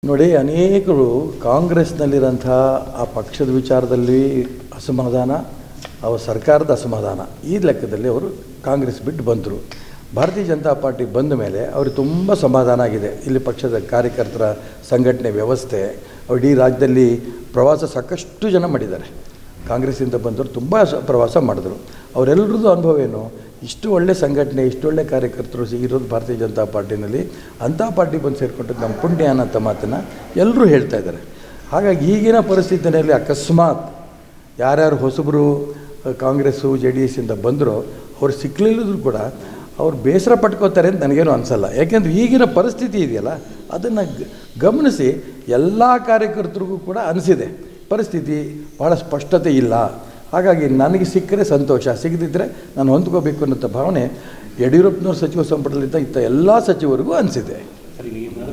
ನೋಡಿ ಅನೇಕರು ಕಾಂಗ್ರೆಸ್ನಲ್ಲಿರೋಂಥ ಆ ಪಕ್ಷದ ವಿಚಾರದಲ್ಲಿ ಅಸಮಾಧಾನ ಅವರ ಸರ್ಕಾರದ ಅಸಮಾಧಾನ ಈ ಲೆಕ್ಕದಲ್ಲಿ ಅವರು ಕಾಂಗ್ರೆಸ್ ಬಿಟ್ಟು ಬಂದರು ಭಾರತೀಯ ಜನತಾ ಪಾರ್ಟಿ ಬಂದ ಮೇಲೆ ಅವ್ರಿಗೆ ತುಂಬ ಸಮಾಧಾನ ಆಗಿದೆ ಇಲ್ಲಿ ಪಕ್ಷದ ಕಾರ್ಯಕರ್ತರ ಸಂಘಟನೆ ವ್ಯವಸ್ಥೆ ಅವ್ರು ಇಡೀ ರಾಜ್ಯದಲ್ಲಿ ಪ್ರವಾಸ ಸಾಕಷ್ಟು ಜನ ಮಾಡಿದ್ದಾರೆ ಕಾಂಗ್ರೆಸ್ಸಿಂದ ಬಂದವರು ತುಂಬ ಸ- ಪ್ರವಾಸ ಮಾಡಿದ್ರು ಅವರೆಲ್ಲರದ್ದು ಅನುಭವ ಏನು ಇಷ್ಟು ಒಳ್ಳೆ ಸಂಘಟನೆ ಇಷ್ಟು ಒಳ್ಳೆ ಕಾರ್ಯಕರ್ತರು ಸಿ- ಇರೋದು ಭಾರತೀಯ ಜನತಾ ಪಾರ್ಟಿನಲ್ಲಿ ಅಂಥ ಪಾರ್ಟಿ ಬಂದು ಸೇರಿಕೊಂಡದ್ದು ನಮ್ಮ ಪುಣ್ಯ ಅನ್ನೋ ಮಾತನ್ನು ಎಲ್ಲರೂ ಹೇಳ್ತಾ ಇದ್ದಾರೆ ಹಾಗಾಗಿ ಈಗಿನ ಪರಿಸ್ಥಿತಿಯಲ್ಲಿ ಅಕಸ್ಮಾತ್ ಯಾರ್ಯಾರು ಹೊಸಬರು ಅಹ್, ಕಾಂಗ್ರೆಸ್ಸು ಜೆ ಡಿ ಎಸ್ಸಿಂದ ಬಂದರೋ ಅವ್ರು ಸಿಕ್ಕಲಿಲ್ಲದ್ರು ಕೂಡ ಅವ್ರು ಬೇಸರ ಪಟ್ಕೋತಾರೆ ಅಂತ ನನಗೇನು ಅನಿಸಲ್ಲ ಯಾಕೆಂದರೆ ಈಗಿನ ಪರಿಸ್ಥಿತಿ ಇದೆಯಲ್ಲ ಅದನ್ನು ಗಮನಿಸಿ ಎಲ್ಲ ಕಾರ್ಯಕರ್ತರಿಗೂ ಕೂಡ ಅನಿಸಿದೆ ಪರಿಸ್ಥಿತಿ ಭಾಳ ಸ್ಪಷ್ಟತೆ ಇಲ್ಲ ಹಾಗಾಗಿ ನನಗೆ ಸಿಕ್ಕರೆ ಸಂತೋಷ ಸಿಗದಿದ್ದರೆ ನಾನು ಹೊಂದ್ಕೋಬೇಕು ಅನ್ನೋ ಭಾವನೆ ಯಡಿಯೂರಪ್ಪನವ್ರ ಸಚಿವ ಸಂಪುಟದಲ್ಲಿದ್ದ ಇತ್ತ ಎಲ್ಲ ಸಚಿವರಿಗೂ ಅನಿಸಿದೆ ಸರ್ ಈಗ ಈ